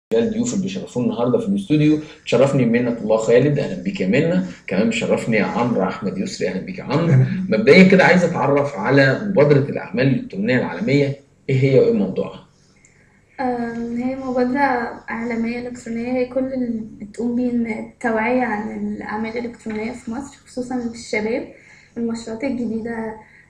خلال الضيوف اللي بيشرفونا النهارده في الاستوديو تشرفني منة الله خالد اهلا بيك يا منة كمان بيشرفني عمرو احمد يسري اهلا بيك يا عمرو مبدئيا كده عايز اتعرف على مبادره الاعمال الالكترونيه العالميه ايه هي وايه موضوعها أم، هي مبادرة عالمية إلكترونية هي كل اللي بتقوم بيه إن التوعية عن الأعمال الإلكترونية في مصر خصوصا للشباب المشروعات الجديدة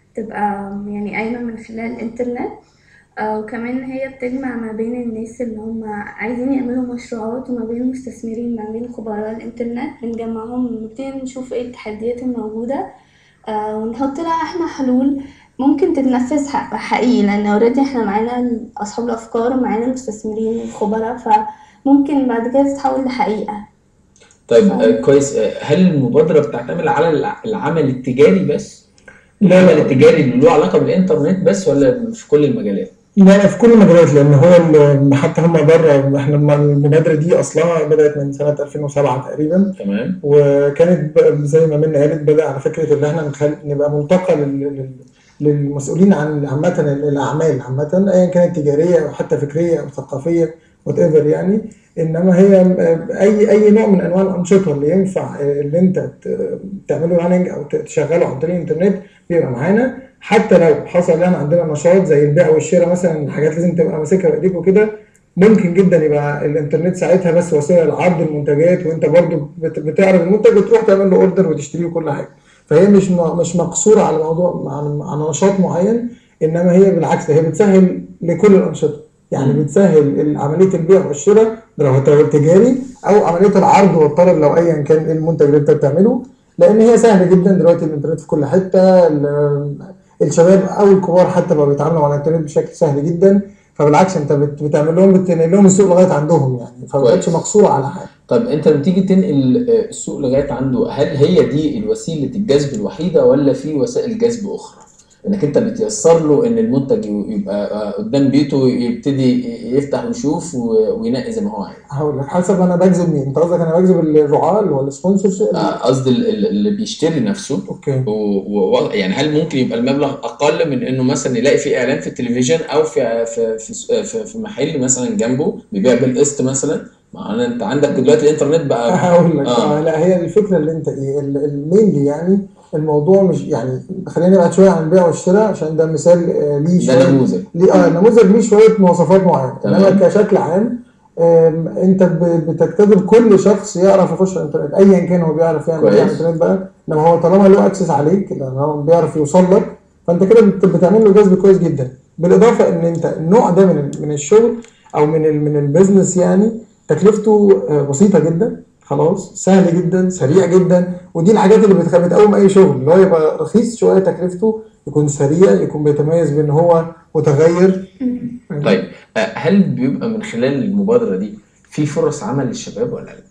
تبقى يعني قايمة من خلال الإنترنت آه، وكمان هي بتجمع ما بين الناس اللي هم عايزين يعملوا مشروعات وما بين المستثمرين ما بين خبراء الإنترنت بنجمعهم ونبتدي نشوف ايه التحديات الموجودة آه، ونحط لها احنا حلول ممكن تتنفذ حق- حقيقي لان اوريدي احنا معانا اصحاب الافكار ومعانا المستثمرين الخبراء فممكن بعد كده تتحول لحقيقة طيب آه كويس آه هل المبادره بتعتمد على الع- العمل التجاري بس لا العمل لا التجاري اللي له علاقه بالانترنت بس ولا في كل المجالات لا لا في كل المجالات لان هو ال- حتى هم بره احنا الم- المبادره دي اصلها بدات من سنه 2007 تقريبا تمام وكانت ب- زي ما منى قالت بدا على فكره ان احنا نخل... نبقى ملتقى لل... لل... للمسؤولين عن عامه الاعمال عامه ايا كانت تجاريه او حتى فكريه او ثقافيه وات ايفر يعني انما هي اي اي نوع من انواع الانشطه اللي ينفع اللي انت ت- تعمله راننج او ت- تشغله عن طريق الانترنت بيبقى معانا حتى لو حصل يعني عندنا نشاط زي البيع والشراء مثلا حاجات لازم تبقى ماسكها بايديك وكده ممكن جدا يبقى الانترنت ساعتها بس وسيله لعرض المنتجات وانت برضو بت- بتعرض المنتج وتروح تعمل له اوردر وتشتريه وكل حاجه فهي مش م- مش مقصوره على موضوع على على نشاط معين انما هي بالعكس هي بتسهل لكل الانشطه يعني مم. بتسهل عمليه البيع والشراء ده لو هو تجاري او عمليه العرض والطلب لو ايا كان المنتج اللي انت بتعمله لان هي سهله جدا دلوقتي الانترنت في كل حته ال- الشباب او الكبار حتى بقوا بيتعاملوا مع الانترنت بشكل سهل جدا فبالعكس انت بت- بتعمل لهم بتنقل لهم السوق لغايه عندهم يعني فما بقتش كويس. مقصوره على حاجه طب انت لما تيجي تنقل آه، السوق لغايه عنده هل هي دي الوسيله الجذب الوحيده ولا في وسائل جذب اخرى؟ انك انت بتيسر له ان المنتج يبقى آه، قدام بيته يبتدي يفتح ويشوف و- وينقي زي ما هو عايز. هقول لك حسب انا بجذب مين انت قصدك انا بجذب الرعاه اللي هو السبونسر شيب آه، قصدي ال- ال- اللي بيشتري نفسه اوكي و... و... يعني هل ممكن يبقى المبلغ اقل من انه مثلا يلاقي في اعلان في التلفزيون او في في في, في, في محل مثلا جنبه بيبيع بالقسط مثلا معناه انت عندك دلوقتي الانترنت بقى هقول لك آه. آه. لا هي الفكره اللي انت ايه ال- المينلي يعني الموضوع مش يعني خلينا نبعد شويه عن البيع والشراء عشان ده مثال آه، ليه ده شويه نموذج ليه اه النموذج ليه شويه مواصفات معينه تمام. انما كشكل عام آم، انت ب- بتجتذب كل شخص يعرف يخش على الانترنت ايا كان هو بيعرف يعمل ايه على كويس. الانترنت بقى انما هو طالما له اكسس عليك لان هو بيعرف يوصل لك فانت كده بت- بتعمل له جذب كويس جدا بالاضافه ان انت النوع ده من ال- من الشغل او من ال من البيزنس يعني تكلفته آه، بسيطه جدا خلاص سهل جدا سريع جدا ودي الحاجات اللي بتخ- بتقوم اي شغل اللي هو يبقى رخيص شويه تكلفته يكون سريع يكون بيتميز بان هو متغير طيب آه، هل بيبقى من خلال المبادره دي في فرص عمل للشباب ولا لا؟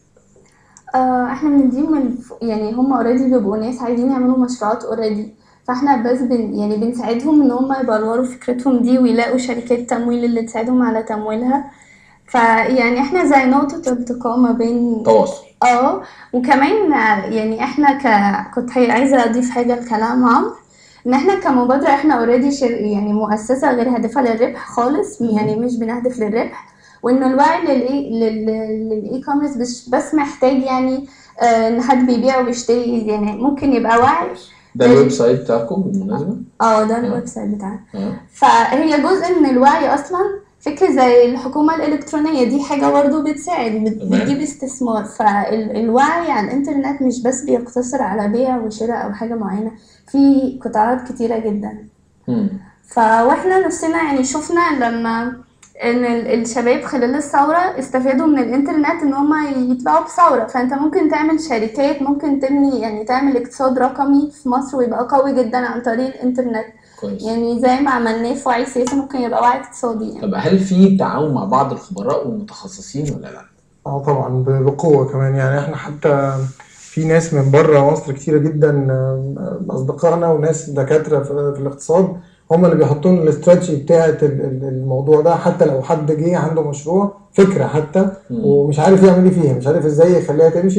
آه، احنا بنديهم من يعني هم اوريدي بيبقوا ناس عايزين يعملوا مشروعات اوريدي فاحنا بس بن يعني بنساعدهم ان هم يبلوروا فكرتهم دي ويلاقوا شركات تمويل اللي تساعدهم على تمويلها فيعني احنا زي نقطة التقاء ما بين تواصل اه وكمان آه، يعني احنا ك كنت هي- عايزة اضيف حاجة لكلام عمرو ان احنا كمبادرة احنا اوريدي شر... يعني مؤسسة غير هادفة للربح خالص يعني مش بنهدف للربح وان الوعي للاي لل- للاي كوميرس مش بس محتاج يعني آه، ان حد بيبيع وبيشتري يعني ممكن يبقى وعي ده الويب سايت بتاعكم بالمناسبه؟ اه ده الويب سايت بتاعنا اه فهي جزء من الوعي اصلا فكرة زي الحكومة الإلكترونية دي حاجة برضه بتساعد بت- تمام. بتجيب استثمار فالوعي عن الإنترنت مش بس بيقتصر على بيع وشراء أو حاجة معينة في قطاعات كتيرة جدا مم. فواحنا نفسنا يعني شفنا لما ان ال- الشباب خلال الثورة استفادوا من الانترنت ان هم يطلعوا بثورة فانت ممكن تعمل شركات ممكن تبني يعني تعمل اقتصاد رقمي في مصر ويبقى قوي جدا عن طريق الانترنت كويس يعني زي ما عملناه في وعي سياسي ممكن يبقى وعي اقتصادي يعني طب هل في تعاون مع بعض الخبراء والمتخصصين ولا لا؟ اه طبعا ب- بقوه كمان يعني احنا حتى في ناس من بره مصر كتيره جدا آم، اصدقائنا وناس دكاتره في في الاقتصاد هم اللي بيحطوا لنا الاستراتيجي بتاعه ال- ال- الموضوع ده حتى لو حد جه عنده مشروع فكره حتى مم. ومش عارف يعمل ايه فيها مش عارف ازاي يخليها تمشي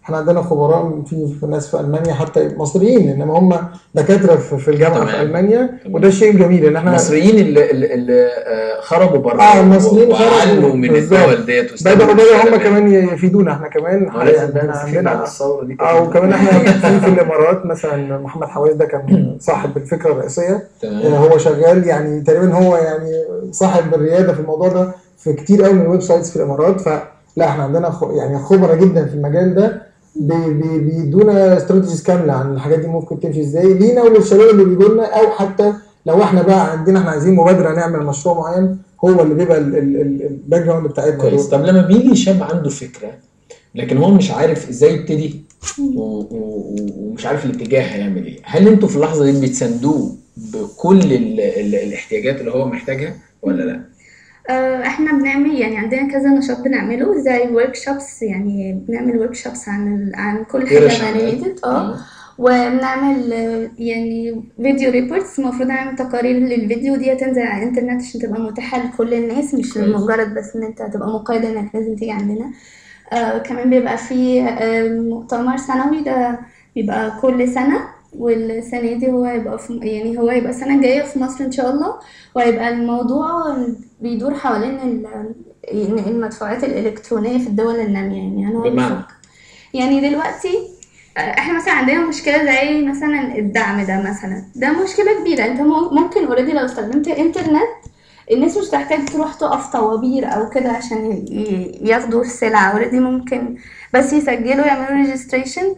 احنا عندنا خبراء في في ناس في المانيا حتى مصريين انما هم دكاتره في في الجامعه في تمام. المانيا تمام. وده شيء جميل ان احنا المصريين اللي اللي, اللي آه، خرجوا بره اه المصريين وعلوا من بالظبط. الدول ديت بدأوا واستخدموا بدأوا هم الشباب. كمان يفيدونا احنا كمان هو لازم ده عندنا عندنا عندنا الثوره دي اه وكمان احنا في في الامارات مثلا محمد حواس ده كان صاحب الفكره الرئيسيه آه، تمام هو شغال يعني تقريبا هو يعني صاحب الرياده في الموضوع ده في كتير قوي من الويب سايتس في الامارات فلا احنا عندنا خ- يعني خبره جدا في المجال ده بي- بي- بيدونا استراتيجيز كامله عن الحاجات دي ممكن تمشي ازاي لينا وللشباب اللي بيجوا لنا او حتى لو احنا بقى عندنا احنا عايزين مبادره نعمل مشروع معين هو اللي بيبقى الباك جراوند بتاعتنا كويس دول. طب لما بيجي شاب عنده فكره لكن هو مش عارف ازاي يبتدي و- و- و- ومش عارف الاتجاه هيعمل ايه هل انتوا في اللحظه دي بتساندوه بكل ال ال الاحتياجات اللي هو محتاجها ولا لا؟ آه، احنا بنعمل يعني عندنا كذا نشاط بنعمله زي ورك شوبس يعني بنعمل ورك شوبس عن ال- عن كل ورش حاجه عمل. انيميتد اه وبنعمل آه، يعني فيديو ريبورتس المفروض نعمل تقارير للفيديو دي هتنزل على الانترنت عشان تبقى متاحه لكل الناس مش كويس. مجرد بس ان انت هتبقى مقيد انك لازم تيجي عندنا آه كمان بيبقى في آه مؤتمر سنوي ده بيبقى كل سنة والسنة دي هو هيبقى في يعني هو هيبقى السنة الجاية في مصر إن شاء الله وهيبقى الموضوع بيدور حوالين ال- المدفوعات الإلكترونية في الدول النامية يعني أنا بمعنى؟ بفكر. يعني دلوقتي آه، احنا مثلا عندنا مشكلة زي مثلا الدعم ده مثلا ده مشكلة كبيرة انت مم- ممكن اوريدي لو استخدمت انترنت الناس مش تحتاج تروح تقف طوابير او كده عشان ي- ي- ياخدوا السلعة اوريدي ممكن بس يسجلوا يعملوا ريجستريشن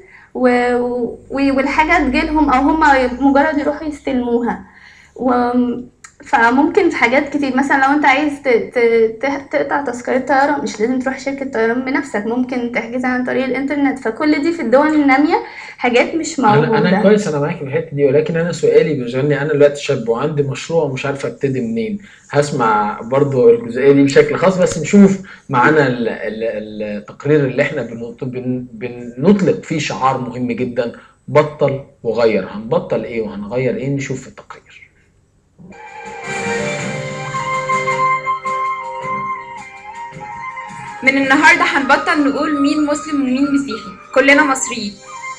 والحاجة تجيلهم او هم مجرد يروحوا يستلموها و فممكن في حاجات كتير مثلا لو انت عايز ت- ت- ت- تقطع تذكرة طيران مش لازم تروح شركة طيران بنفسك ممكن تحجزها عن طريق الانترنت فكل دي في الدول النامية حاجات مش موجودة انا انا كويس انا معاك في الحته دي ولكن انا سؤالي بيشغلني انا دلوقتي شاب وعندي مشروع ومش عارف ابتدي منين هسمع برضو الجزئيه دي بشكل خاص بس نشوف معانا ال- ال- التقرير اللي احنا بنط- بن- بنطلق فيه شعار مهم جدا بطل وغير هنبطل ايه وهنغير ايه نشوف في التقرير من النهارده هنبطل نقول مين مسلم ومين مسيحي كلنا مصريين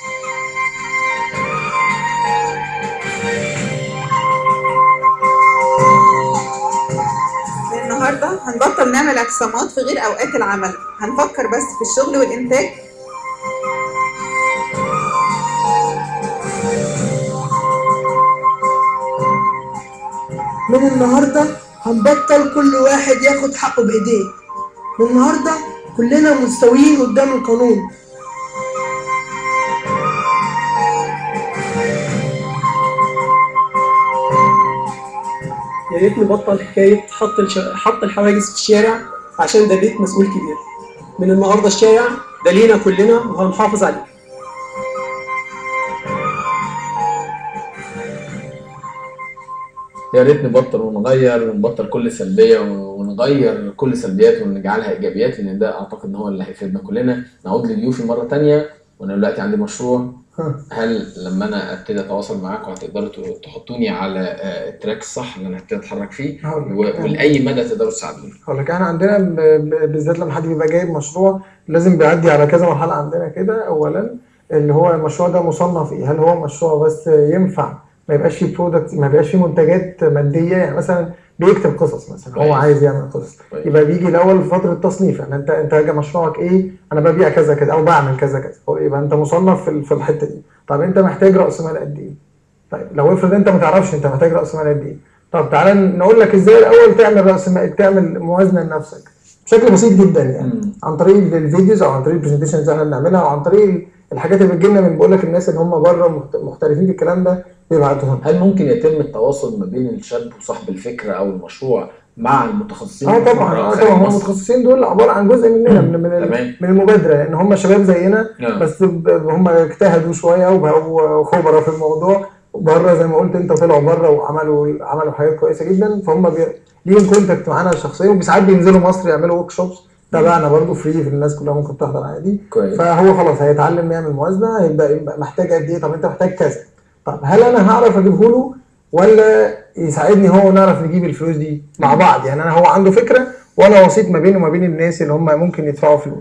من النهارده هنبطل نعمل اعتصامات في غير اوقات العمل هنفكر بس في الشغل والانتاج من النهارده هنبطل كل واحد ياخد حقه بايديه من النهارده كلنا مستويين قدام القانون يا ريت نبطل حكاية حط الش... حط الحواجز في الشارع عشان ده بيت مسؤول كبير من النهارده الشارع ده لينا كلنا وهنحافظ عليه يا ريت نبطل ونغير ونبطل كل سلبيه ونغير كل سلبيات ونجعلها ايجابيات لان ده اعتقد ان هو اللي هيفيدنا كلنا نعود لضيوفي مره تانية وانا دلوقتي عندي مشروع ها. هل لما انا ابتدي اتواصل معاكم هتقدروا ت- تحطوني على آه، التراك الصح اللي انا هبتدي اتحرك فيه هقول لك. و- ولاي مدى تقدروا تساعدوني هقول لك احنا عندنا ب- ب- بالذات لما حد بيبقى جايب مشروع لازم بيعدي على كذا مرحله عندنا كده اولا اللي هو المشروع ده مصنف ايه هل هو مشروع بس ينفع ما يبقاش فيه برودكت ما يبقاش فيه منتجات ماديه يعني مثلا بيكتب قصص مثلا هو كويس. عايز يعمل قصص كويس. يبقى بيجي الاول في فتره تصنيف يعني انت انت جا مشروعك ايه انا ببيع كذا كذا او بعمل كذا كذا هو يبقى انت مصنف في ال- في الحته دي طب انت محتاج راس مال قد ايه طيب لو افرض انت ما تعرفش انت محتاج راس مال قد ايه طب تعالى نقول لك ازاي الاول تعمل راس مال تعمل موازنه لنفسك بشكل بسيط جدا يعني مم. عن طريق الفيديوز او عن طريق البرزنتيشنز اللي احنا بنعملها او عن طريق الحاجات اللي بتجي لنا من بقول لك الناس اللي هم بره محت- محترفين في الكلام ده بيبعتوها لنا. هل ممكن يتم التواصل ما بين الشاب وصاحب الفكره او المشروع مع المتخصصين اه في طبعا اه خارج طبعا هم مصر؟ المتخصصين دول عباره عن جزء مننا من من, تمام. من المبادره لان هم شباب زينا نعم. بس ب- هم اجتهدوا شويه وبقوا خبراء في الموضوع بره زي ما قلت انت طلعوا بره وعملوا عملوا حاجات كويسه جدا فهم بي... ليهم كونتاكت معانا شخصيا وساعات بينزلوا مصر يعملوا ورك شوبس تبعنا برضه فري في الناس كلها ممكن تحضر عادي كويس. فهو خلاص هيتعلم يعمل موازنه هيبقى يبقى محتاج قد ايه طب انت محتاج كذا طب هل انا هعرف اجيبه له ولا يساعدني هو ونعرف نجيب الفلوس دي مع بعض يعني انا هو عنده فكره وانا وسيط ما بينه وما بين الناس اللي هم ممكن يدفعوا فلوس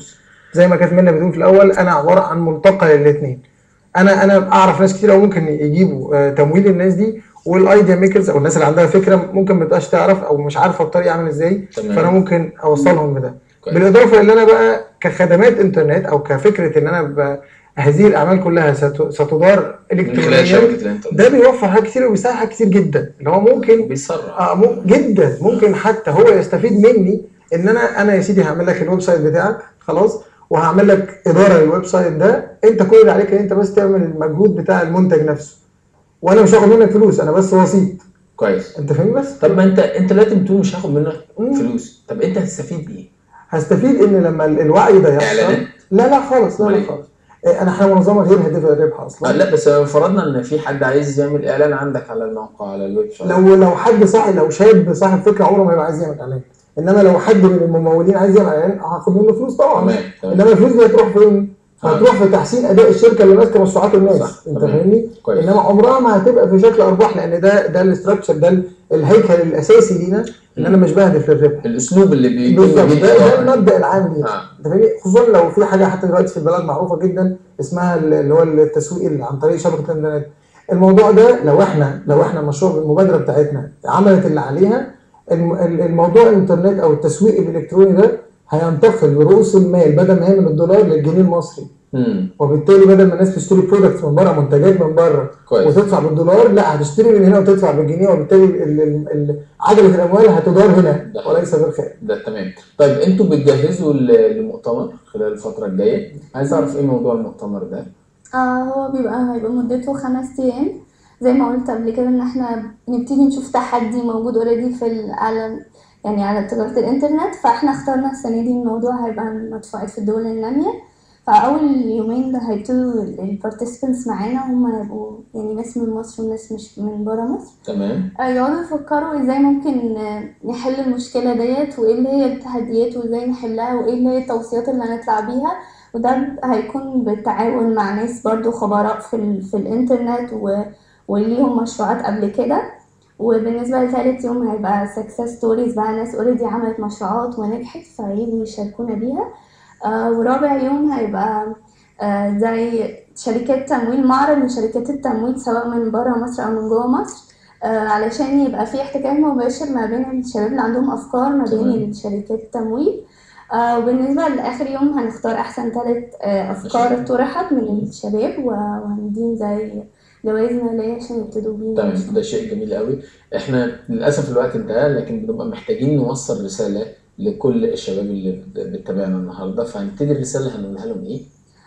زي ما كانت منى بتقول في الاول انا عباره عن ملتقى للاثنين انا انا اعرف ناس كتير قوي ممكن يجيبوا آه، تمويل للناس دي والايديا ميكرز او الناس اللي عندها فكره ممكن ما تبقاش تعرف او مش عارفه الطريقه عامل ازاي تمام. فانا ممكن اوصلهم بده كويس. بالاضافه اللي انا بقى كخدمات انترنت او كفكره ان انا ب- هذه الاعمال كلها ست- ستدار من خلال الكترونيا شبكه الانترنت ده بيوفر حاجات كتير وبيسهل حاجات كتير جدا اللي هو ممكن بيسرع اه مو جدا ممكن حتى هو يستفيد مني ان انا انا يا سيدي هعمل لك الويب سايت بتاعك خلاص وهعمل لك اداره للويب سايت ده انت كل اللي عليك ان انت بس تعمل المجهود بتاع المنتج نفسه وانا مش هاخد منك فلوس انا بس وسيط كويس انت فاهمني بس طب ما انت انت دلوقتي بتقول مش هاخد منك مم. فلوس طب انت هتستفيد ايه؟ هستفيد ان لما ال- الوعي ده يحصل إعلانات؟ لا لا خالص لا أمال لا إيه؟ خالص إيه، انا احنا منظمه غير هادفه للربح آه اصلا لا بس لو فرضنا ان في حد عايز يعمل اعلان عندك على الموقع على الويب سايت لو لو حد صاحب لو شاب صاحب فكره عمره ما هيبقى عايز يعمل اعلان انما لو حد من الممولين عايز يعمل اعلان هاخد منه فلوس طبعا تمام تمام انما الفلوس دي هتروح فين؟ آه. هتروح في تحسين اداء الشركه اللي ماسكه مشروعات الناس صح، انت تمام. فاهمني؟ كويس. انما عمرها ما هتبقى في شكل ارباح لان ده ده الاستراكشر ده ال- الهيكل الاساسي لينا ان انا مش بهدف للربح الاسلوب اللي بيتم بالظبط بيه ده, ده الإدارة. المبدا العام لينا آه. انت فاهمني؟ خصوصا لو في حاجه حتى دلوقتي في البلد معروفه جدا اسمها ال- اللي هو التسويق اللي عن طريق شبكه الانترنت الموضوع ده لو احنا لو احنا المشروع المبادره بتاعتنا عملت اللي عليها الم- ال- الموضوع الانترنت او التسويق الالكتروني ده هينتقل برؤوس المال بدل ما هي من الدولار للجنيه المصري مم. وبالتالي بدل ما الناس تشتري برودكتس من بره منتجات من بره كويس. وتدفع بالدولار لا هتشتري من هنا وتدفع بالجنيه وبالتالي ال- ال- ال- عجله الاموال هتدار هنا ده وليس بالخارج ده تمام طيب انتوا بتجهزوا ل- لمؤتمر خلال الفتره الجايه عايز اعرف ايه موضوع المؤتمر ده آه هو بيبقى هيبقى مدته خمس أيام زي ما قلت قبل كده إن احنا نبتدي نشوف تحدي موجود اوريدي في ال- على يعني على تجارة الإنترنت فاحنا اخترنا السنة دي الموضوع هيبقى مدفوعات في الدول النامية فأول يومين ده هيبتدوا البارتيسيبنتس معانا هم هيبقوا يعني ناس من مصر وناس مش من برا مصر تمام آه، يقعدوا يفكروا ازاي ممكن آه، نحل المشكلة ديت وايه اللي هي التحديات وازاي نحلها وايه اللي هي التوصيات اللي هنطلع بيها وده هيكون بالتعاون مع ناس برضو خبراء في, ال... في الانترنت و... وليهم مشروعات قبل كده وبالنسبة لثالث يوم هيبقى success stories بقى ناس اوريدي عملت مشروعات ونجحت فييجوا يشاركونا بيها آه ورابع يوم هيبقى آه زي شركات تمويل معرض لشركات التمويل سواء من برا مصر أو من جوا مصر آه علشان يبقى في احتكاك مباشر ما بين الشباب اللي عندهم أفكار ما تمام. بين شركات التمويل آه وبالنسبة لآخر يوم هنختار أحسن ثلاث آه أفكار طرحت من الشباب و- وهنديهم زي جوائز مالية عشان يبتدوا بيها تمام ده شيء جميل قوي احنا للاسف الوقت انتهى لكن بنبقى محتاجين نوصل رساله لكل الشباب اللي بت- بتتابعنا النهارده فهنبتدي الرساله اللي هنقولها لهم ايه؟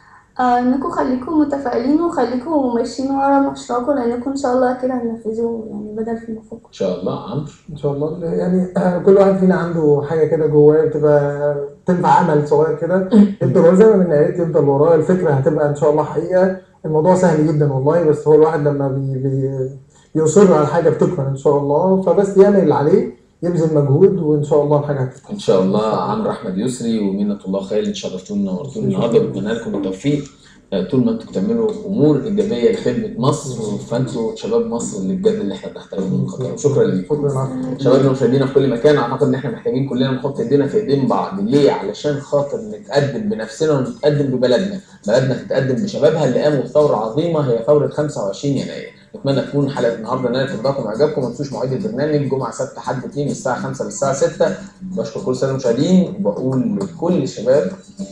آه انكم خليكم متفائلين وخليكم ماشيين ورا مشروعكم لانكم ان شاء الله كده هتنفذوه يعني بدل في مخكم ان شاء الله عمرو ان شاء الله يعني كل واحد فينا عنده حاجه كده جواه بتبقى تنفع عمل صغير كده يفضل زي ما من قالت يفضل وراه الفكره هتبقى ان شاء الله حقيقه الموضوع سهل جدا والله بس هو الواحد لما بي بي بيصر على حاجه بتكمل ان شاء الله فبس يعمل اللي عليه يبذل مجهود وان شاء الله الحاجه هتتم ان شاء الله عمرو احمد يسري ومنة الله خالد شرفتونا ونورتونا النهارده بتمنى لكم التوفيق آه، طول ما انتم بتعملوا امور ايجابيه لخدمه مصر فانتوا شباب مصر اللي بجد اللي احنا بنحترمهم من خطرهم شكرا ليكم شكرا عفوا. شبابنا ومشاهدينا في كل مكان اعتقد ان احنا محتاجين كلنا نحط ايدينا في ايدين بعض ليه علشان خاطر نتقدم بنفسنا ونتقدم ببلدنا بلدنا تتقدم بشبابها اللي قاموا بثوره عظيمه هي ثوره 25 يناير نتمنى تكون حلقه النهارده نالت رضاكم واعجابكم ما تنسوش مواعيد البرنامج جمعه سبت حد اثنين من الساعه 5 للساعه 6 بشكر كل سنه المشاهدين وبقول لكل الشباب